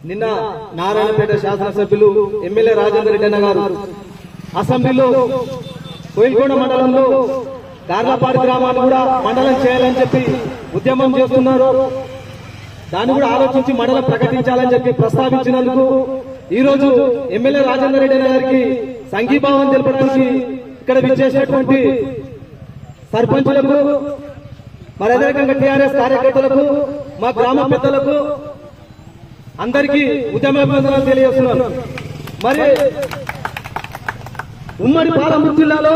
నిన్న నారాయణపేట శాసనసభ్యులు ఎమ్మెల్యే రాజేందర్ రెడ్డి అన్న గారు అసెంబ్లీలో కోయిల్కోట మండలంలో గార్లపాడి గ్రామాన్ని కూడా మండలం చేయాలని చెప్పి ఉద్యమం చేస్తున్నారు దాన్ని కూడా ఆలోచించి మండలం ప్రకటించాలని చెప్పి ప్రస్తావించినందుకు ఈ రోజు ఎమ్మెల్యే రాజేందర్ రెడ్డి అన్న గారికి సంఘీభావం తెలపడానికి ఇక్కడ విచ్చేసినటువంటి సర్పంచులకు మరి అదే రకంగా టీఆర్ఎస్ కార్యకర్తలకు మా గ్రామ పెద్దలకు అందరికీ ఉద్యమాభివందనాలు తెలియజేస్తున్నాను మరి ఉమ్మడి పాలమూరు జిల్లాలో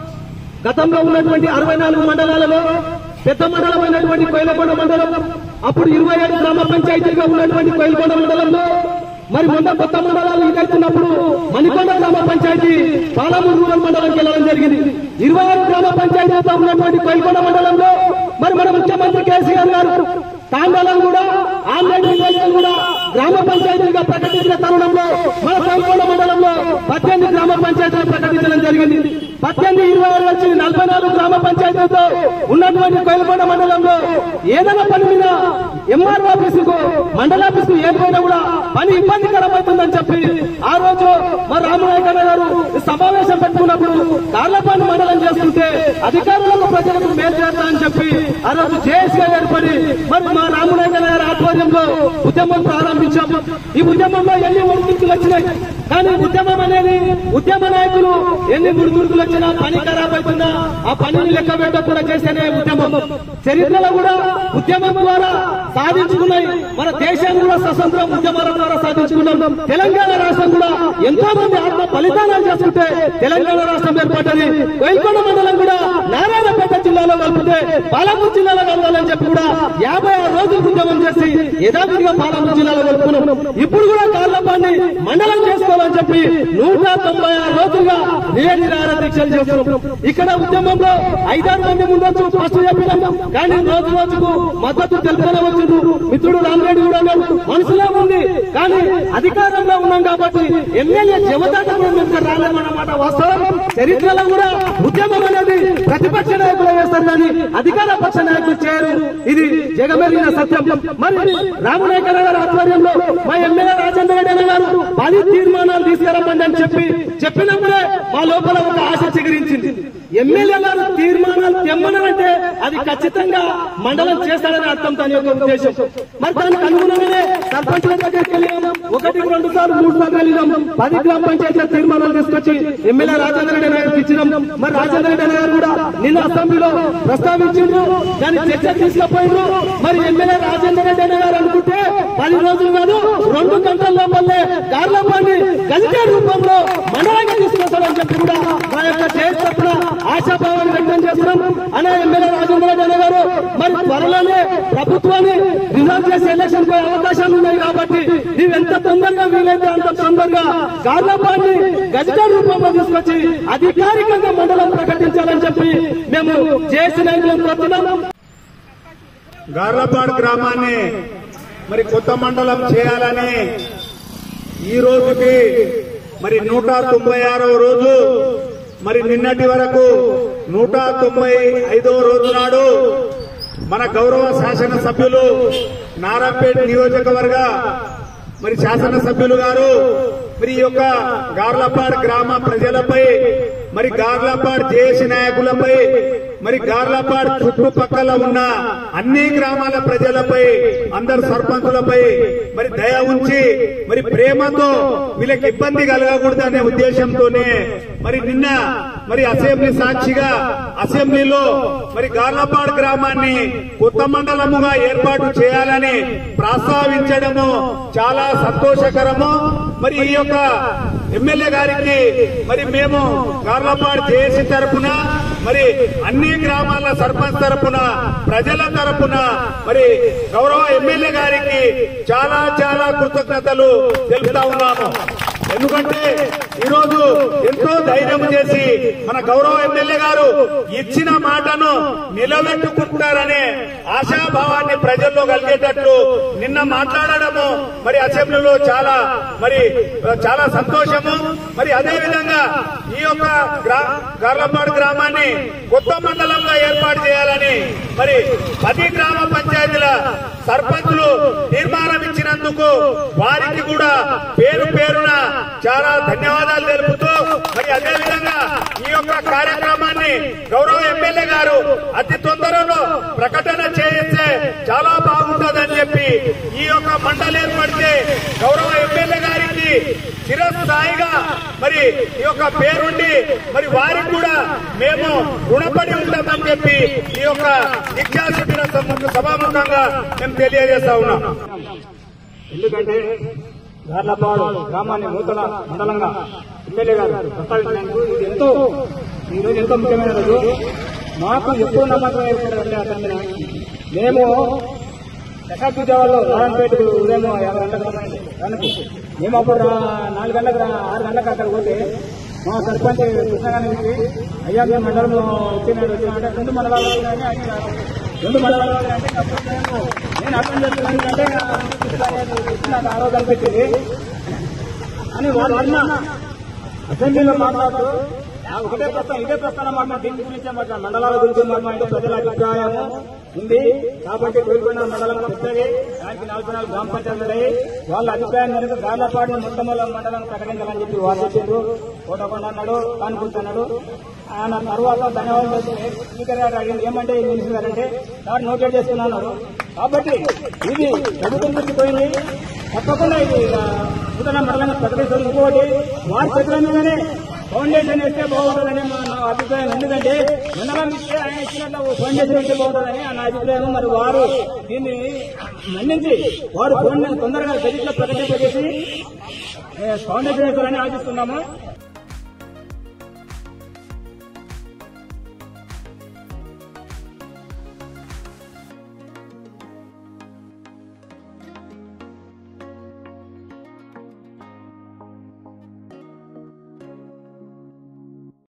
గతంలో ఉన్నటువంటి అరవై నాలుగు మండలాలలో పెద్ద మండలమైనటువంటి కోయిలకొండ మండలం అప్పుడు ఇరవై ఏడు గ్రామ పంచాయతీగా ఉన్నటువంటి కోయిలకొండ మండలంలో మరి మొన్న కొత్త మండలాలు ఇదైతున్నప్పుడు మణికొండ గ్రామ పంచాయతీ పాలమూరు రూరల్ మండలంకి వెళ్ళడం జరిగింది ఇరవై ఆరు గ్రామ పంచాయతీతో ఉన్నటువంటి కోయిలకొండ మండలంలో మరి మన ముఖ్యమంత్రి కేసీఆర్ గారు తాండాలను కూడా ఆన్లైన్ విలేజ్లను కూడా గ్రామ పంచాయతీగా ప్రకటించిన తరుణంలో మన కోయిలకొండ మండలంలో పద్దెనిమిది గ్రామ పంచాయతీలు ప్రకటించడం జరిగింది పద్దెనిమిది ఇరవై ఆరు వచ్చి నలభై నాలుగు గ్రామ పంచాయతీలతో ఉన్నటువంటి కోయిలకొండ మండలంలో ఏదైనా పని మీద ఎంఆర్ ఆఫీసుకు మండల ఆఫీసుకు ఏదైనా కూడా పని ఇబ్బందికరమవుతుందని చెప్పి ఆ రోజు మా రామనాయకన్న గారు సమావేశం పెట్టుకున్నప్పుడు కార్లపాని మండలం చేస్తుంటే అధికారులకు ప్రజలకు మేలు చేస్తా అని చెప్పి ఆ రోజు జేఏసీగా ఏర్పడి మరి మా రామనాయకన్న గారి ఆధ్వర్యంలో ఉద్యమం ప్రారంభించాం ఈ ఉద్యమంలో ఎన్ని ఒడిదుడుకులు వచ్చినాయి కానీ ఉద్యమం అనేది ఉద్యమ నాయకులు ఎన్ని ఒడిదుడుకులు వచ్చినా పని ఖరాబ్ అవుతుందా ఆ పనిని లెక్క పెట్టకుండా చేసేనే ఉద్యమం చరిత్రలో కూడా ఉద్యమం ద్వారా సాధించుకున్నాయి మన దేశాన్ని కూడా స్వతంత్రం ఉద్యమాల ద్వారా సాధించుకున్నాం తెలంగాణ రాష్ట్రం కూడా ఎంతో మంది ఆత్మ బలిదానాలు చేసుకుంటే తెలంగాణ రాష్ట్రం ఏర్పడ్డది కోయిల్కొండ మండలం కూడా నారాయణపేట జిల్లాలో కలిపితే పాలమూరు జిల్లాలో కలవాలని చెప్పి కూడా యాభై ఆరు రోజులు ఉద్యమం చేసి యథావిధిగా పాలమూరు జిల్లాలో కలుపుకున్నాం ఇప్పుడు కూడా కాళ్ళపాన్ని మండలం చేసుకోవాలని చెప్పి నూట తొంభై ఆరు రోజులుగా నిరాహార దీక్షలు చేస్తున్నాం ఇక్కడ ఉద్యమంలో ఐదారు మంది ఉండొచ్చు ఫస్ట్ చెప్పినాం కానీ రోజు రోజుకు మద్దతు తెలుపుతూనే వచ్చిండు మిత్రుడు రామరెడ్డి కూడా అన్నాడు. మనసులో ఉంది కానీ అధికారంలో ఉన్నాం కాబట్టి ఎమ్మెల్యే జమదాట కూడా మేము ఇక్కడ రాలేమన్నమాట వాస్తవం చరిత్రలో కూడా ఉద్యమం అనేది ప్రతిపక్ష నాయకులు వేస్తారు కానీ అధికార పక్ష నాయకులు చేయరు ఇది జగమెరిగిన సత్యం మరి రామనాయకర గారి ఆధ్వర్యంలో మా ఎమ్మెల్యే రాజేంద్ర రెడ్డి అన్న గారు పది తీర్మానాలు తీసుకురమ్మండి అని చెప్పి చెప్పినప్పుడే మా లోపల ఒక ఆశ చిగురించింది ఎమ్మెల్యే గారు తీర్మానాలు తెమ్మనంటే అది ఖచ్చితంగా మండలం చేస్తాడని అర్థం దాని యొక్క ఉద్దేశం మరి దానికి అనుగుణంగానే సర్పంచుల దగ్గరికి వెళ్ళాము ఒకటి రెండు సార్లు మూడు సార్లు వెళ్ళినాం పది గ్రామ పంచాయతీల తీర్మానాలు తీసుకొచ్చి ఎమ్మెల్యే రాజేంద్ర రెడ్డి నాయకు ఇచ్చినాం మరి రాజేంద్ర రెడ్డి నాయకు కూడా నిన్న అసెంబ్లీలో ప్రస్తావించిండ్రు దాని చర్చ తీసుకుపోయిండ్రు మరి ఎమ్మెల్యే రాజేంద్ర రెడ్డి గారు అనుకుంటే పది రోజులు కాదు రెండు గంటల లోపలే గార్లపాన్ని గజిటెడ్ రూపంలో మండలంగా తీసుకొస్తాడని చెప్పి కూడా మా యొక్క జేఎస్ తరఫున ఆశాభావాన్ని వ్యక్తం చేస్తున్నాం అనే ఎమ్మెల్యే రాజేంద్ర రెడ్డి గారు మరి త్వరలోనే ప్రభుత్వాన్ని రిజర్వ్ చేసి ఎలక్షన్ పోయే అవకాశాలు ఉన్నాయి కాబట్టి నీవు ఎంత తొందరగా వీలైతే అంత తొందరగా గార్లపాన్ని గజిటెడ్ రూపంలో తీసుకొచ్చి అధికారికంగా మండలం ప్రకటించాలని చెప్పి మేము జేసీ నాయకులను కోరుతున్నాం గార్లపాడు గ్రామాన్ని మరి కొత్త మండలం చేయాలని ఈ రోజుకి మరి నూట తొంభై ఆరవ రోజు మరి నిన్నటి వరకు నూట తొంభై ఐదవ రోజు నాడు మన గౌరవ శాసనసభ్యులు నారాపేట నియోజకవర్గ మరి శాసనసభ్యులు గారు మరి ఈ యొక్క గార్లపాడ్ గ్రామ ప్రజలపై మరి గార్లపాడ్ జేఏసీ నాయకులపై మరి గార్లపాడ్ చుట్టుపక్కల ఉన్న అన్ని గ్రామాల ప్రజలపై అందరు సర్పంచులపై మరి దయ ఉంచి మరి ప్రేమతో వీళ్ళకి ఇబ్బంది కలగకూడదనే ఉద్దేశంతోనే మరి నిన్న మరి అసెంబ్లీ సాక్షిగా అసెంబ్లీలో మరి గార్లపాడ్ గ్రామాన్ని కొత్త మండలముగా ఏర్పాటు చేయాలని ప్రస్తావించడము చాలా సంతోషకరము మరి ఈ యొక్క ఎమ్మెల్యే గారికి మరి మేము గార్లపాడు జేఏసీ తరపున మరి అన్ని గ్రామాల సర్పంచ్ తరపున ప్రజల తరపున మరి గౌరవ ఎమ్మెల్యే గారికి చాలా చాలా కృతజ్ఞతలు తెలుపుతా ఉన్నాము ఎందుకంటే ఈరోజు ఎంతో ధైర్యం చేసి మన గౌరవ ఎమ్మెల్యే గారు ఇచ్చిన మాటను నిలబెట్టుకుంటారనే ఆశాభావాన్ని ప్రజల్లో కలిగేటట్లు నిన్న మాట్లాడడము మరి అసెంబ్లీలో చాలా మరి చాలా సంతోషము మరి అదే విధంగా ఈ యొక్క గ్రా- గార్లపాడు గ్రామాన్ని కొత్త మండలంగా ఏర్పాటు చేయాలని మరి పది గ్రామ పంచాయతీల సర్పంచులు తీర్మానం ఇచ్చినందుకు ఇచ్చినందుకు వారికి కూడా పేరు పేరున చాలా ధన్యవాదాలు తెలుపుతూ మరి అదేవిధంగా ఈ యొక్క కార్యక్రమాన్ని గౌరవ ఎమ్మెల్యే గారు అతి తొందరలో ప్రకటన చేయిస్తే చాలా బాగుంటుందని చెప్పి ఈ యొక్క మండలి ఏర్పడితే గౌరవ ఎమ్మెల్యే గారికి చిరస్థాయిగా మరి ఈ యొక్క పేరుండి మరి వారికి కూడా మేము రుణపడి ఉంటామని చెప్పి ఈ యొక్క దీక్షా శిబిర సభ- సభాముఖంగా మేము తెలియజేస్తా ఉన్నాం ఎందుకంటే గార్లపాడు గ్రామాన్ని నూతన మండలంగా ఎమ్మెల్యే గారు ప్రస్తావించినందుకు ఇది ఎంతో ఈ రోజు ఎంతో ముఖ్యమైన రోజు మాకు ఎప్పుడు నమ్మకం ఏర్పడింది అతని మీద మేము దశాబ్ది జావాలో నారాయణపేటకు ఉదయం యాభై గంటలకు వెనక్కి మేము అప్పుడు రా- నాలుగు గంటలకు రా- ఆరు గంటలకు అక్కడ పోతే మా సర్పంచ్ కృష్ణగారిని పిలిచి, అయ్యా మేము మండలం వచ్చినాడు వచ్చినాడు రెండు మండలాలు వచ్చినాయని ఆయన చెప్పారు. రెండు మండలాలు వచ్చినాయంటే అప్పుడు నేను నేను అర్థం చేస్తున్నాను అంటే నాకు ఆ రోజు అనిపించింది అని వాళ్ళు అన్న అసెంబ్లీలో మాట్లాడుతూ ఆ ఒకటే ప్రశ్న ఇదే ప్రశ్న మాట దీని గురించే మాట మండలాల గురించి మాట్లాడే ప్రజల అభిప్రాయము ఉంది కాబట్టి కోరుకున్న మండలం పెద్దది దానికి నలభై నాలుగు గ్రామ పంచాయతీలు ఉన్నాయి వాళ్ళ అభిప్రాయం మేరకు గార్లపాడు మొత్తం మండలం ప్రకటించాలని చెప్పి వాదించారు కోటకొండ అన్నాడు కానుకుంటున్నాడు ఆయన తర్వాత ధన్యవాదాలు స్పీకర్ గారు అడిగింది ఏమంటే మినిస్టర్ గారు అంటే సార్ నోటెడ్ చేసుకున్నాను కాబట్టి ఇది ప్రభుత్వం నుంచి పోయింది తప్పకుండా ఇది ఆ, నూతన మండలంగా ప్రకటిస్తారు ఇంకోటి వారి చేతుల మీదనే ఫౌండేషన్ ఇస్తే బాగుంటుందని మా నా అభిప్రాయం ఎందుకంటే మండలం ఇస్తే ఆయన ఇచ్చినట్లు ఫౌండేషన్ ఇస్తే బాగుంటుందని నా అభిప్రాయం మరి వారు దీన్ని మన్నించి వారు ఫౌండేషన్ తొందరగా గదిలో ప్రకటింపజేసి ఏ, ఫౌండేషన్ ఇస్తారని ఆశిస్తున్నాము